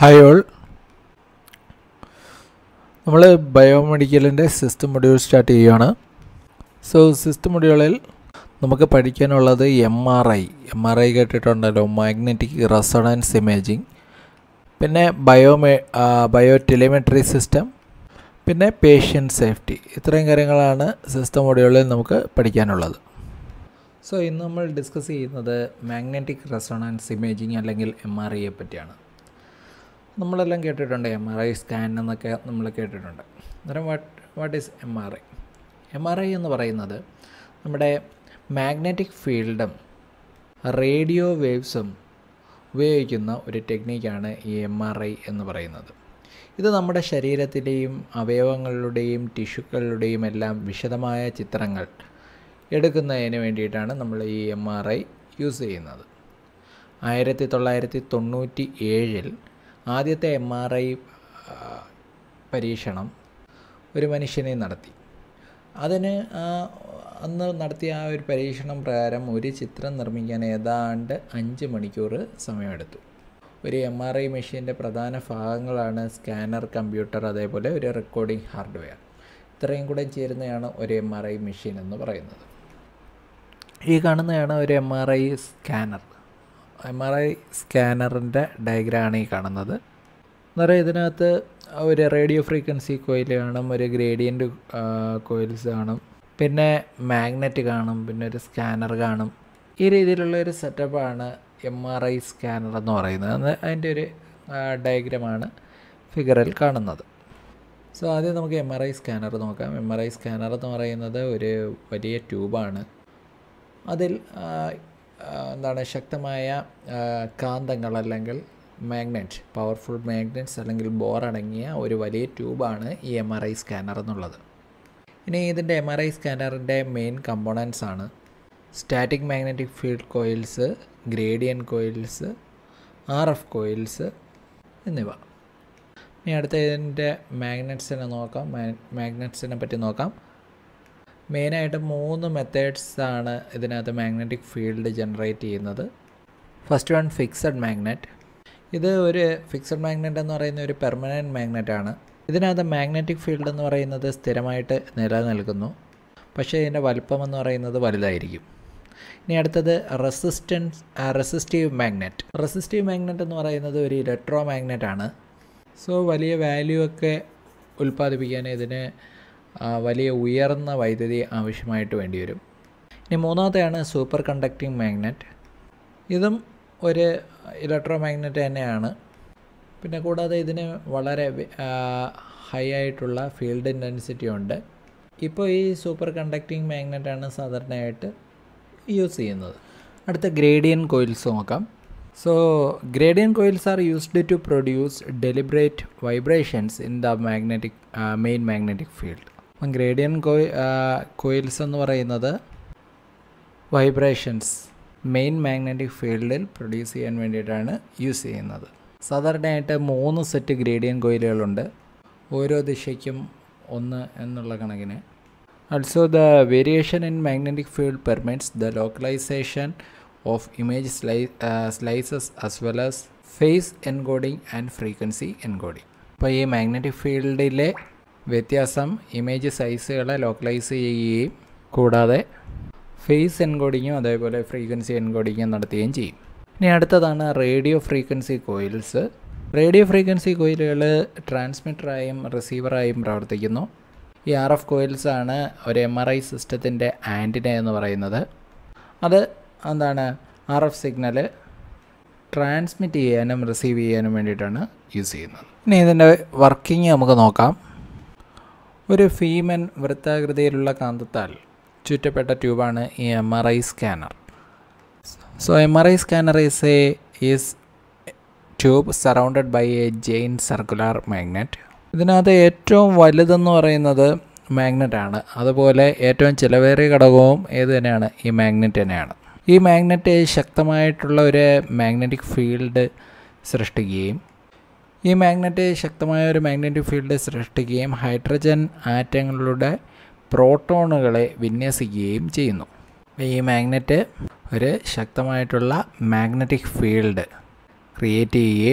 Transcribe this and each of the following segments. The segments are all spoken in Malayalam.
ഹായ് ഓൾ നമ്മൾ ബയോമെഡിക്കലിൻ്റെ സിസ്റ്റം മൊഡ്യൂൾ സ്റ്റാർട്ട് ചെയ്യുകയാണ് സോ സിസ്റ്റം മൊഡ്യൂളിൽ നമുക്ക് പഠിക്കാനുള്ളത് M R I M R I കേട്ടിട്ടുണ്ടല്ലോ മാഗ്നറ്റിക് റെസൊണൻസ് ഇമേജിംഗ് പിന്നെ ബയോമെ ബയോ ടെലിമെട്രി സിസ്റ്റം പിന്നെ പേഷ്യൻ സേഫ്റ്റി ഇത്രയും കാര്യങ്ങളാണ് സിസ്റ്റം മൊഡ്യൂളിൽ നമുക്ക് പഠിക്കാനുള്ളത് സോ ഇന്ന് നമ്മൾ ഡിസ്കസ് ചെയ്യുന്നത് മാഗ്നറ്റിക് റെസൊണൻസ് ഇമേജിംഗ് അല്ലെങ്കിൽ എം ആർ ഐയെ പറ്റിയാണ് നമ്മളെല്ലാം കേട്ടിട്ടുണ്ട് എം ആർ ഐ സ്കാൻ എന്നൊക്കെ നമ്മൾ കേട്ടിട്ടുണ്ട് അന്നേരം what what is M R I M R I എന്ന് പറയുന്നത് നമ്മുടെ മാഗ്നറ്റിക് ഫീൽഡും റേഡിയോ വേവ്സും ഉപയോഗിക്കുന്ന ഒരു ടെക്നിക്കാണ് ഈ എം ആർ ഐ എന്ന് പറയുന്നത് ഇത് നമ്മുടെ ശരീരത്തിലെയും അവയവങ്ങളുടെയും ടിഷ്യൂക്കളുടെയും എല്ലാം വിശദമായ ചിത്രങ്ങൾ എടുക്കുന്നതിന് വേണ്ടിയിട്ടാണ് നമ്മൾ ഈ എം ആർ ഐ യൂസ് ചെയ്യുന്നത് ആയിരത്തി തൊള്ളായിരത്തി തൊണ്ണൂറ്റി ഏഴിൽ ആദ്യത്തെ എം ആർ ഐ പരീക്ഷണം ഒരു മനുഷ്യനെ നടത്തി അതിന് അന്ന് നടത്തിയ ആ ഒരു പരീക്ഷണം പ്രകാരം ഒരു ചിത്രം നിർമ്മിക്കാൻ ഏതാണ്ട് അഞ്ച് മണിക്കൂർ സമയമെടുത്തു ഒരു എം ആർ ഐ മെഷീൻ്റെ പ്രധാന ഭാഗങ്ങളാണ് സ്കാനർ കമ്പ്യൂട്ടർ അതേപോലെ ഒരു റെക്കോർഡിംഗ് ഹാർഡ്വെയർ ഇത്രയും കൂടെ ചേരുന്നതാണ് ഒരു എം ആർ ഐ മെഷീൻ എന്ന് പറയുന്നത് ഈ കാണുന്നതാണ് ഒരു M R I scanner M R I സ്കാനറിൻ്റെ ഡയഗ്രാമാണ് ഈ കാണുന്നത് അന്നേരം ഇതിനകത്ത് ഒരു റേഡിയോ ഫ്രീക്വൻസി കോയിൽ കാണും ഒരു ഗ്രേഡിയൻ്റ് കോയിൽസ് കാണും പിന്നെ മാഗ്നറ്റ് കാണും പിന്നെ ഒരു സ്കാനർ കാണും ഈ രീതിയിലുള്ള ഒരു സെറ്റപ്പാണ് എം ആർ ഐ സ്കാനർ എന്ന് പറയുന്നത് അതിൻ്റെ ഒരു ഡയഗ്രമാണ് ഫിഗറിൽ കാണുന്നത് സോ ആദ്യം നമുക്ക് എം ആർ ഐ സ്കാനർ നോക്കാം എം ആർ ഐ സ്കാനർ എന്ന് പറയുന്നത് ഒരു വലിയ ട്യൂബാണ് അതിൽ എന്താണ് ശക്തമായ കാന്തങ്ങൾ അല്ലെങ്കിൽ മാഗ്നറ്റ് പവർഫുൾ മാഗ്നറ്റ്സ് അല്ലെങ്കിൽ ബോർ അടങ്ങിയ ഒരു വലിയ ട്യൂബാണ് ഈ എം ആർ ഐ സ്കാനർ എന്നുള്ളത് ഇനി ഇതിൻ്റെ എം ആർ ഐ സ്കാനറിൻ്റെ മെയിൻ കമ്പോണൻസ് ആണ് static magnetic field coils gradient coils R F coils എന്നിവ ഇനി അടുത്ത ഇതിൻ്റെ മാഗ്നറ്റ്സിനെ നോക്കാം മാഗ്നറ്റ്സിനെ പറ്റി നോക്കാം മെയിനായിട്ട് മൂന്ന് മെത്തേഡ്സ് ആണ് ഇതിനകത്ത് മാഗ്നറ്റിക് ഫീൽഡ് ജനറേറ്റ് ചെയ്യുന്നത് ഫസ്റ്റ് വൺ ഫിക്സഡ് മാഗ്നറ്റ് ഇത് ഒരു ഫിക്സഡ് മാഗ്നറ്റ് എന്ന് പറയുന്ന ഒരു പെർമനൻറ്റ് മാഗ്നറ്റ് ആണ് ഇതിനകത്ത് മാഗ്നറ്റിക് ഫീൽഡ് എന്ന് പറയുന്നത് സ്ഥിരമായിട്ട് നിലനിൽക്കുന്നു പക്ഷേ ഇതിൻ്റെ വലുപ്പം എന്ന് പറയുന്നത് വലുതായിരിക്കും ഇനി അടുത്തത് resistance resistive magnet resistive magnet എന്ന് പറയുന്നത് ഒരു ഇലക്ട്രോ മാഗ്നറ്റ് ആണ് സോ വലിയ വാല്യൂ ഒക്കെ ഉൽപ്പാദിപ്പിക്കാൻ ഇതിന് വലിയ ഉയർന്ന വൈദ്യുതി ആവശ്യമായിട്ട് വേണ്ടി വരും ഇനി മൂന്നാമത്തെയാണ് സൂപ്പർ കണ്ടക്റ്റിംഗ് മാഗ്നറ്റ് ഇതും ഒരു ഇലക്ട്രോ മാഗ്നറ്റ് തന്നെയാണ് പിന്നെ കൂടാതെ ഇതിന് വളരെ ഹൈ ആയിട്ടുള്ള ഫീൽഡ് ഇൻറ്റൻസിറ്റി ഉണ്ട് ഇപ്പോൾ ഈ സൂപ്പർ കണ്ടക്റ്റിംഗ് മാഗ്നറ്റാണ് സാധാരണയായിട്ട് യൂസ് ചെയ്യുന്നത് അടുത്ത ഗ്രേഡിയൻ കോയിൽസ് നോക്കാം so gradient coils are used to produce deliberate vibrations in the magnetic main magnetic field അപ്പം ഗ്രേഡിയൻ കോയി കോയിൽസ് എന്ന് പറയുന്നത് വൈബ്രേഷൻസ് മെയിൻ മാഗ്നറ്റിക് ഫീൽഡിൽ പ്രൊഡ്യൂസ് ചെയ്യാൻ വേണ്ടിയിട്ടാണ് യൂസ് ചെയ്യുന്നത് സാധാരണയായിട്ട് മൂന്ന് സെറ്റ് ഗ്രേഡിയൻ കോയിലുകളുണ്ട് ഓരോ ദിശയ്ക്കും ഒന്ന് എന്നുള്ള കണക്കിന് also the variation in magnetic field permits the localization of image sli- uh, slices as well as phase encoding and frequency encoding അപ്പോൾ ഈ മാഗ്നറ്റിക് ഫീൽഡിലെ വ്യത്യാസം ഇമേജ് സൈസുകളെ ലോക്കലൈസ് ചെയ്യുകയും കൂടാതെ ഫേസ് എൻകോഡിങ്ങും അതേപോലെ ഫ്രീക്വൻസി എൻകോഡിങ്ങും നടത്തുകയും ചെയ്യും ഇനി അടുത്തതാണ് radio frequency coils radio frequency കോയിലുകൾ ട്രാൻസ്മിറ്ററായും റിസീവറായും പ്രവർത്തിക്കുന്നു ഈ ആർ എഫ് കോയിൽസ് ആണ് ഒരു എം ആർ ഐ സിസ്റ്റത്തിൻ്റെ ആൻറ്റിന എന്ന് പറയുന്നത് അത് എന്താണ് ആർ എഫ് സിഗ്നൽ ട്രാൻസ്മിറ്റ് ചെയ്യാനും റിസീവ് ചെയ്യാനും വേണ്ടിയിട്ടാണ് യൂസ് ചെയ്യുന്നത് ഇനി ഇതിൻ്റെ വർക്കിംഗ് നമുക്ക് നോക്കാം ഒരു ഫീമൻ വൃത്താകൃതിയിലുള്ള കാന്തത്താൽ ചുറ്റപ്പെട്ട ട്യൂബാണ് ഈ M R I scanner so M R I scanner is a is tube surrounded by a giant circular magnet ഇതിനകത്ത് ഏറ്റവും വലുതെന്ന് പറയുന്നത് മാഗ്നറ്റ് ആണ് അതുപോലെ ഏറ്റവും ചിലവേറിയ ഘടകവും ഏത് തന്നെയാണ് ഈ മാഗ്നറ്റ് തന്നെയാണ് ഈ മാഗ്നറ്റ് ശക്തമായിട്ടുള്ള ഒരു മാഗ്നറ്റിക് ഫീൽഡ് സൃഷ്ടിക്കുകയും ഈ മാഗ്നറ്റ് ശക്തമായ ഒരു മാഗ്നറ്റിക് ഫീൽഡ് സൃഷ്ടിക്കുകയും ഹൈഡ്രജൻ ആറ്റങ്ങളുടെ പ്രോട്ടോണുകളെ വിന്യസിക്കുകയും ചെയ്യുന്നു ഈ മാഗ്നറ്റ് ഒരു ശക്തമായിട്ടുള്ള മാഗ്നറ്റിക് ഫീൽഡ് ക്രിയേറ്റ് ചെയ്യുകയും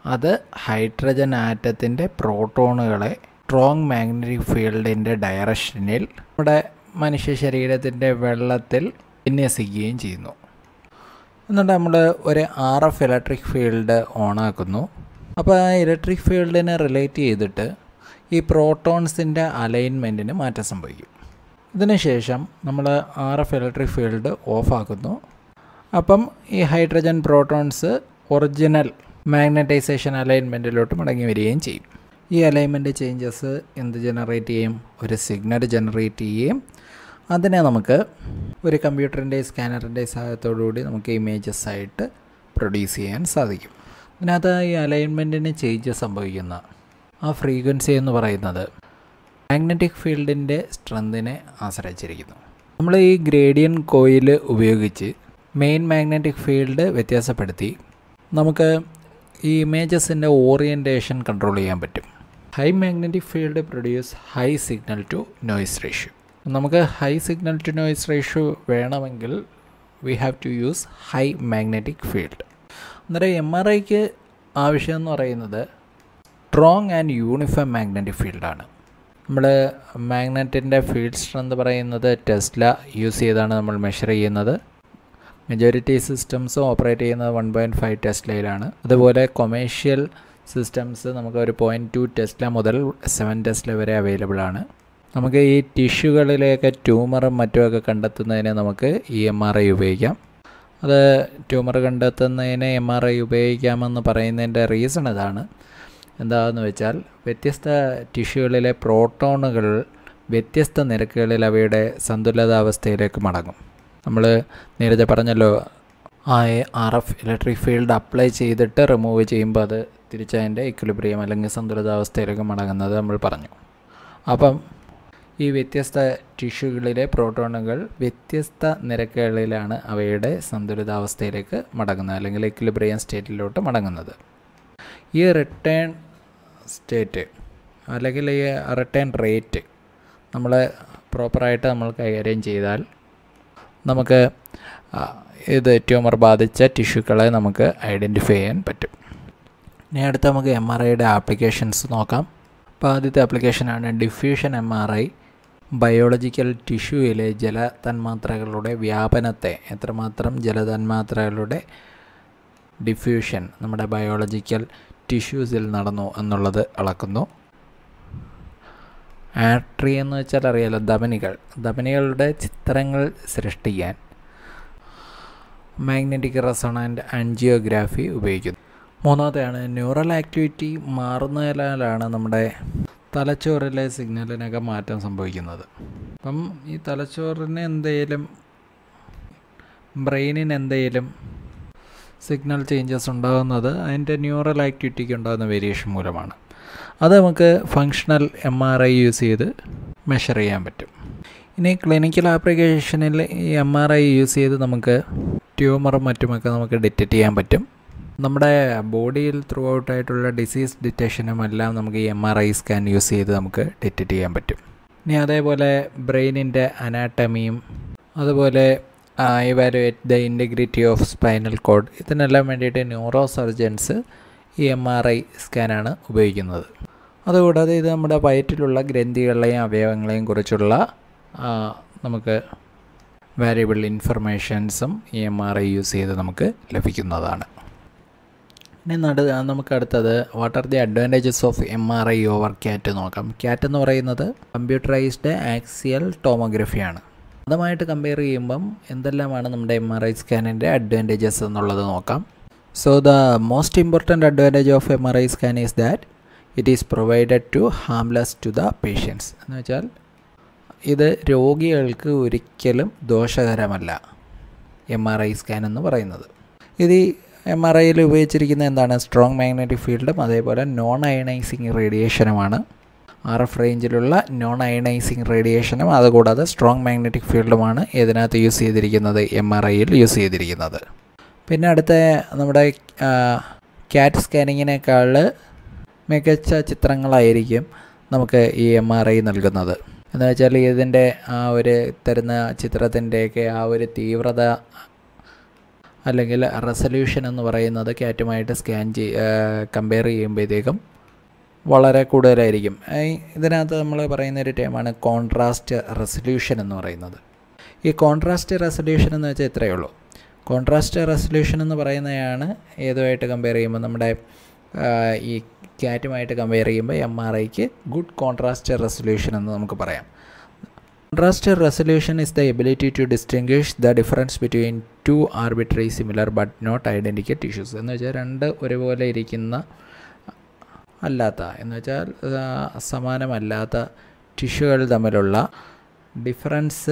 അത് ഹൈഡ്രജൻ ആറ്റത്തിൻ്റെ പ്രോട്ടോണുകളെ സ്ട്രോങ് മാഗ്നറ്റിക് ഫീൽഡിൻ്റെ ഡയറക്ഷനിൽ നമ്മുടെ മനുഷ്യ ശരീരത്തിൻ്റെ വെള്ളത്തിൽ വിന്യസിക്കുകയും ചെയ്യുന്നു എന്നിട്ട് നമ്മൾ ഒരു ആർ എഫ് ഇലക്ട്രിക് ഫീൽഡ് ഓണാക്കുന്നു അപ്പോൾ ആ ഇലക്ട്രിക് ഫീൽഡിനെ റിലേറ്റ് ചെയ്തിട്ട് ഈ പ്രോട്ടോൺസിൻ്റെ അലൈൻമെൻറ്റിന് മാറ്റം സംഭവിക്കും ഇതിനുശേഷം നമ്മൾ ആർ എഫ് ഇലക്ട്രിക് ഫീൽഡ് ഓഫാക്കുന്നു അപ്പം ഈ ഹൈഡ്രജൻ പ്രോട്ടോൺസ് ഒറിജിനൽ മാഗ്നറ്റൈസേഷൻ അലൈൻമെൻറ്റിലോട്ട് മടങ്ങി വരികയും ചെയ്യും ഈ അലൈൻമെൻറ്റ് ചേഞ്ചസ് എന്ത് ജനറേറ്റ് ചെയ്യും ഒരു സിഗ്നൽ ജനറേറ്റ് ചെയ്യുകയും അതിനെ നമുക്ക് ഒരു കമ്പ്യൂട്ടറിൻ്റെ സ്കാനറിൻ്റെ സഹായത്തോടുകൂടി നമുക്ക് ഇമേജസ് ആയിട്ട് പ്രൊഡ്യൂസ് ചെയ്യാൻ സാധിക്കും ഇതിനകത്ത് ഈ അലൈൻമെൻറ്റിന് ചേഞ്ചസ് സംഭവിക്കുന്ന ആ ഫ്രീക്വൻസി എന്ന് പറയുന്നത് മാഗ്നറ്റിക് ഫീൽഡിൻ്റെ സ്ട്രെങ്തിനെ ആശ്രയിച്ചിരിക്കുന്നു നമ്മൾ ഈ ഗ്രേഡിയൻ കോയിൽ ഉപയോഗിച്ച് മെയിൻ മാഗ്നറ്റിക് ഫീൽഡ് വ്യത്യാസപ്പെടുത്തി നമുക്ക് ഈ ഇമേജസിൻ്റെ ഓറിയൻറ്റേഷൻ കൺട്രോൾ ചെയ്യാൻ പറ്റും high magnetic field produce high signal to noise ratio നമുക്ക് high signal to noise ratio വേണമെങ്കിൽ we have to use high magnetic field അന്നേരം എം ആർ ഐക്ക് ആവശ്യം എന്ന് പറയുന്നത് സ്ട്രോങ് ആൻഡ് യൂണിഫോം മാഗ്നറ്റിക് ഫീൽഡാണ് നമ്മൾ മാഗ്നറ്റിൻ്റെ ഫീൽഡ് സ്ട്രെങ്ത് പറയുന്നത് ടെസ്ല യൂസ് ചെയ്താണ് നമ്മൾ മെഷർ ചെയ്യുന്നത് മെജോറിറ്റി സിസ്റ്റംസ് ഓപ്പറേറ്റ് ചെയ്യുന്നത് വൺ പോയിൻറ്റ് ഫൈവ് ടെസ്ലയിലാണ് അതുപോലെ കൊമേഴ്ഷ്യൽ സിസ്റ്റംസ് നമുക്ക് ഒരു പോയിൻറ്റ് ടു ടെസ്ല മുതൽ സെവൻ ടെസ്ല വരെ അവൈലബിൾ ആണ് നമുക്ക് ഈ ടിഷ്യൂകളിലേക്ക് ട്യൂമറും മറ്റുമൊക്കെ കണ്ടെത്തുന്നതിന് നമുക്ക് ഈ എം ആർ ഐ ഉപയോഗിക്കാം അത് ട്യൂമർ കണ്ടെത്തുന്നതിന് എം ആർ ഐ ഉപയോഗിക്കാമെന്ന് പറയുന്നതിൻ്റെ റീസൺ ഇതാണ് എന്താണെന്ന് വെച്ചാൽ വ്യത്യസ്ത ടിഷ്യൂകളിലെ പ്രോട്ടോണുകൾ വ്യത്യസ്ത നിരക്കുകളിൽ അവയുടെ സന്തുലിതാവസ്ഥയിലേക്ക് മടങ്ങും നമ്മൾ നേരത്തെ പറഞ്ഞല്ലോ ആ R F electric field apply ചെയ്തിട്ട് റിമൂവ് ചെയ്യുമ്പോൾ അത് തിരിച്ചതിൻ്റെ ഇക്വിലിബ്രിയം അല്ലെങ്കിൽ സന്തുലിതാവസ്ഥയിലേക്ക് മടങ്ങുന്നത് നമ്മൾ പറഞ്ഞു അപ്പം ഈ വ്യത്യസ്ത ടിഷ്യൂകളിലെ പ്രോട്ടോണുകൾ വ്യത്യസ്ത നിരക്കുകളിലാണ് അവയുടെ സന്തുലിതാവസ്ഥയിലേക്ക് മടങ്ങുന്നത് അല്ലെങ്കിൽ ഇക്വിലിബ്രിയം സ്റ്റേറ്റിലോട്ട് മടങ്ങുന്നത് ഈ റിട്ടേൺ സ്റ്റേറ്റ് അല്ലെങ്കിൽ ഈ റിട്ടേൺ റേറ്റ് നമ്മൾ പ്രോപ്പറായിട്ട് നമ്മൾ കൈകാര്യം ചെയ്താൽ നമുക്ക് ഇത് ട്യൂമർ ബാധിച്ച ടിഷ്യൂക്കളെ നമുക്ക് ഐഡൻറ്റിഫൈ ചെയ്യാൻ പറ്റും ഇനി അടുത്ത് നമുക്ക് എം ആർ ഐയുടെ ആപ്ലിക്കേഷൻസ് നോക്കാം അപ്പോൾ ആദ്യത്തെ ആപ്ലിക്കേഷനാണ് diffusion M R I biological ടിഷ്യൂയിലെ ജലതന്മാത്രകളുടെ വ്യാപനത്തെ എത്രമാത്രം ജലതന്മാത്രകളുടെ ഡിഫ്യൂഷൻ നമ്മുടെ ബയോളജിക്കൽ ടിഷ്യൂസിൽ നടന്നു എന്നുള്ളത് അളക്കുന്നു ആട്രി എന്ന് വെച്ചാൽ അറിയാലോ ധമനികൾ ധമനികളുടെ ചിത്രങ്ങൾ സൃഷ്ടിക്കാൻ മാഗ്നറ്റിക് റെസൊണൻ്റ് ആൻജിയോഗ്രാഫി ഉപയോഗിക്കുന്നു മൂന്നാമത്തെയാണ് ന്യൂറൽ ആക്ടിവിറ്റി മാറുന്നതിനാലാണ് നമ്മുടെ തലച്ചോറിലെ സിഗ്നലിനൊക്കെ മാറ്റം സംഭവിക്കുന്നത് അപ്പം ഈ തലച്ചോറിന് എന്തെങ്കിലും ബ്രെയിനിന് എന്തെങ്കിലും സിഗ്നൽ ചേഞ്ചസ് ഉണ്ടാകുന്നത് അതിൻ്റെ ന്യൂറൽ ആക്ടിവിറ്റിക്ക് ഉണ്ടാകുന്ന വേരിയേഷൻ മൂലമാണ് അത് നമുക്ക് functional M R I use ചെയ്ത് മെഷർ ചെയ്യാൻ പറ്റും ഇനി ക്ലിനിക്കൽ ആപ്ലിക്കേഷനിൽ ഈ എം ആർ ഐ യൂസ് ചെയ്ത് നമുക്ക് ട്യൂമറും മറ്റുമൊക്കെ നമുക്ക് ഡിറ്റക്റ്റ് ചെയ്യാൻ പറ്റും നമ്മുടെ ബോഡിയിൽ ത്രൂ ഔട്ടായിട്ടുള്ള ഡിസീസ് ഡിറ്റക്ഷനും എല്ലാം നമുക്ക് ഈ M R I scan use ചെയ്ത് നമുക്ക് ഡിറ്റക്റ്റ് ചെയ്യാൻ പറ്റും ഇനി അതേപോലെ ബ്രെയിനിൻ്റെ അനാട്ടമിയും അതുപോലെ evaluate the integrity of spinal cord ഇതിനെല്ലാം വേണ്ടിയിട്ട് ന്യൂറോ സർജൻസ് ഈ എം ആർ ഐ സ്കാനാണ് ഉപയോഗിക്കുന്നത് അതുകൂടാതെ ഇത് നമ്മുടെ വയറ്റിലുള്ള ഗ്രന്ഥികളെയും അവയവങ്ങളെയും കുറിച്ചുള്ള നമുക്ക് വാരിയബിൾ ഇൻഫർമേഷൻസും ഈ എം ആർ ഐ യൂസ് ചെയ്ത് നമുക്ക് ലഭിക്കുന്നതാണ് ഇനി നട നമുക്ക് അടുത്തത് what are the advantages of M R I over CAT നോക്കാം ക്യാറ്റ് എന്ന് പറയുന്നത് കമ്പ്യൂട്ടറൈസ്ഡ് ആക്സിയൽ ടോമോഗ്രഫിയാണ് അതുമായിട്ട് കമ്പയർ ചെയ്യുമ്പം എന്തെല്ലാമാണ് നമ്മുടെ എം ആർ ഐ സ്കാനിൻ്റെ അഡ്വാൻറ്റേജസ് എന്നുള്ളത് നോക്കാം so the most important advantage of M R I scan is that it is provided to harmless to the patients എന്ന് വെച്ചാൽ ഇത് രോഗികൾക്ക് ഒരിക്കലും ദോഷകരമല്ല എം ആർ ഐ സ്കാൻ എന്ന് പറയുന്നത് ഇത് ഈ എം ആർ ഐയിൽ ഉപയോഗിച്ചിരിക്കുന്ന എന്താണ് സ്ട്രോങ് മാഗ്നറ്റിക് ഫീൽഡും അതേപോലെ നോൺ അയണൈസിങ് റേഡിയേഷനുമാണ് ആർ എഫ് റേഞ്ചിലുള്ള നോൺ അയണൈസിങ് റേഡിയേഷനും അതുകൂടാതെ സ്ട്രോങ് മാഗ്നറ്റിക് ഫീൽഡുമാണ് ഇതിനകത്ത് യൂസ് ചെയ്തിരിക്കുന്നത് എം ആർ ഐയിൽ യൂസ് ചെയ്തിരിക്കുന്നത് പിന്നെ അടുത്ത നമ്മുടെ ക്യാറ്റ് സ്കാനിങ്ങിനേക്കാൾ മികച്ച ചിത്രങ്ങളായിരിക്കും നമുക്ക് ഈ എം ആർ ഐ നൽകുന്നത് എന്ന് വെച്ചാൽ ഇതിൻ്റെ ആ ഒരു തരുന്ന ചിത്രത്തിൻ്റെയൊക്കെ ആ ഒരു തീവ്രത അല്ലെങ്കിൽ റെസൊല്യൂഷൻ എന്ന് പറയുന്നത് ക്യാറ്റുമായിട്ട് സ്കാൻ ചെയ് കമ്പയർ ചെയ്യുമ്പോഴത്തേക്കും വളരെ കൂടുതലായിരിക്കും ഇതിനകത്ത് നമ്മൾ പറയുന്ന ഒരു ടൈമാണ് കോൺട്രാസ്റ്റ് റെസൊല്യൂഷൻ എന്ന് പറയുന്നത് ഈ കോൺട്രാസ്റ്റ് റെസൊല്യൂഷൻ എന്ന് വെച്ചാൽ ഇത്രയേ ഉള്ളൂ കോൺട്രാസ്റ്റ് റെസൊല്യൂഷൻ എന്ന് പറയുന്നതാണ് ഏതുമായിട്ട് കമ്പയർ ചെയ്യുമ്പോൾ നമ്മുടെ ഈ ക്യാറ്റുമായിട്ട് കമ്പയർ ചെയ്യുമ്പോൾ എം ആർ ഐക്ക് ഗുഡ് കോൺട്രാസ്റ്റ് റെസൊല്യൂഷൻ എന്ന് നമുക്ക് പറയാം contrast resolution is the ability to distinguish the difference between two arbitrary similar but not identical tissues എന്ന് വെച്ചാൽ രണ്ട് ഒരുപോലെ ഇരിക്കുന്ന അല്ലാത്ത എന്ന് വെച്ചാൽ സമാനമല്ലാത്ത ടിഷ്യൂകൾ തമ്മിലുള്ള ഡിഫറൻസ്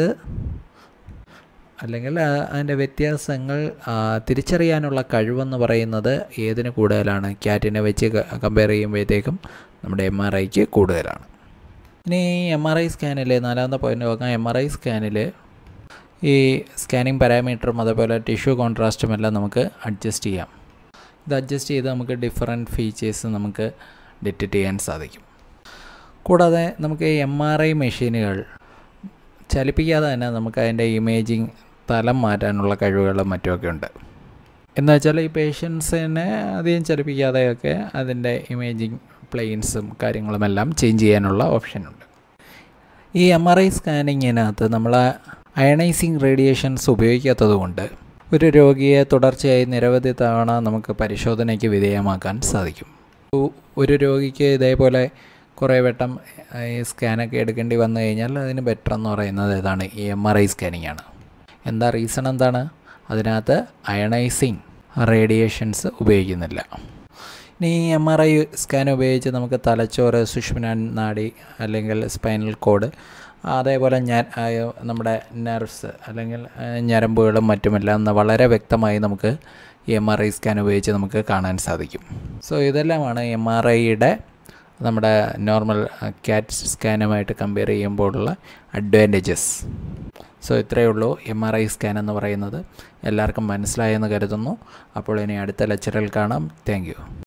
അല്ലെങ്കിൽ അതിൻ്റെ വ്യത്യാസങ്ങൾ തിരിച്ചറിയാനുള്ള കഴിവെന്ന് പറയുന്നത് ഏതിന് കൂടുതലാണ് ക്യാറ്റിനെ വെച്ച് കമ്പയർ ചെയ്യുമ്പോഴത്തേക്കും നമ്മുടെ എം ആർ ഐക്ക് കൂടുതലാണ് ഇനി എം ആർ ഐ സ്കാനിൽ നാലാമത്തെ പോയിന്റ് നോക്കാം എം ആർ ഐ സ്കാനിൽ ഈ സ്കാനിങ് പാരാമീറ്ററും അതേപോലെ ടിഷ്യൂ കോൺട്രാസ്റ്റും എല്ലാം നമുക്ക് അഡ്ജസ്റ്റ് ചെയ്യാം ഇത് അഡ്ജസ്റ്റ് ചെയ്ത് നമുക്ക് ഡിഫറെൻറ്റ് ഫീച്ചേഴ്സ് നമുക്ക് ഡിറ്റക്റ്റ് ചെയ്യാൻ സാധിക്കും കൂടാതെ നമുക്ക് എം ആർ ഐ മെഷീനുകൾ ചലിപ്പിക്കാതെ തന്നെ നമുക്ക് അതിൻ്റെ ഇമേജിങ് തലം മാറ്റാനുള്ള കഴിവുകളും മറ്റുമൊക്കെ ഉണ്ട് എന്ന് വെച്ചാൽ ഈ പേഷ്യൻസിനെ അധികം ചലിപ്പിക്കാതെയൊക്കെ അതിൻ്റെ ഇമേജിങ് പ്ലെയിൻസും കാര്യങ്ങളുമെല്ലാം ചേഞ്ച് ചെയ്യാനുള്ള ഓപ്ഷനുണ്ട് ഈ എം ആർ ഐ സ്കാനിങ്ങിനകത്ത് നമ്മൾ അയണൈസിങ് റേഡിയേഷൻസ് ഉപയോഗിക്കാത്തത് കൊണ്ട് ഒരു രോഗിയെ തുടർച്ചയായി നിരവധി തവണ നമുക്ക് പരിശോധനയ്ക്ക് വിധേയമാക്കാൻ സാധിക്കും ഒരു രോഗിക്ക് ഇതേപോലെ കുറേ വട്ടം ഈ സ്കാനൊക്കെ എടുക്കേണ്ടി വന്നു കഴിഞ്ഞാൽ അതിന് ബെറ്റർ എന്ന് പറയുന്നത് ഏതാണ് ഈ എം ആർ ഐ സ്കാനിങ് ആണ് എന്താ റീസൺ എന്താണ് അതിനകത്ത് അയണൈസിങ് റേഡിയേഷൻസ് ഉപയോഗിക്കുന്നില്ല ഇനി ഈ എം ആർ ഐ സ്കാൻ ഉപയോഗിച്ച് നമുക്ക് തലച്ചോറ് സുഷ്മന നാഡി അല്ലെങ്കിൽ സ്പൈനൽ കോഡ് അതേപോലെ ഞാൻ നമ്മുടെ നെർവ്സ് അല്ലെങ്കിൽ ഞരമ്പുകളും മറ്റുമെല്ലാം വളരെ വ്യക്തമായി നമുക്ക് ഈ എം ആർ ഐ സ്കാൻ ഉപയോഗിച്ച് നമുക്ക് കാണാൻ സാധിക്കും സോ ഇതെല്ലാമാണ് എം ആർ ഐയുടെ നമ്മുടെ നോർമൽ ക്യാറ്റ് സ്കാനുമായിട്ട് കമ്പയർ ചെയ്യുമ്പോഴുള്ള അഡ്വാൻറ്റേജസ് സോ ഇത്രയേ ഉള്ളൂ എം ആർ ഐ സ്കാൻ എന്ന് പറയുന്നത് എല്ലാവർക്കും മനസ്സിലായെന്ന് കരുതുന്നു അപ്പോൾ ഇനി അടുത്ത ലെക്ചറിൽ കാണാം താങ്ക്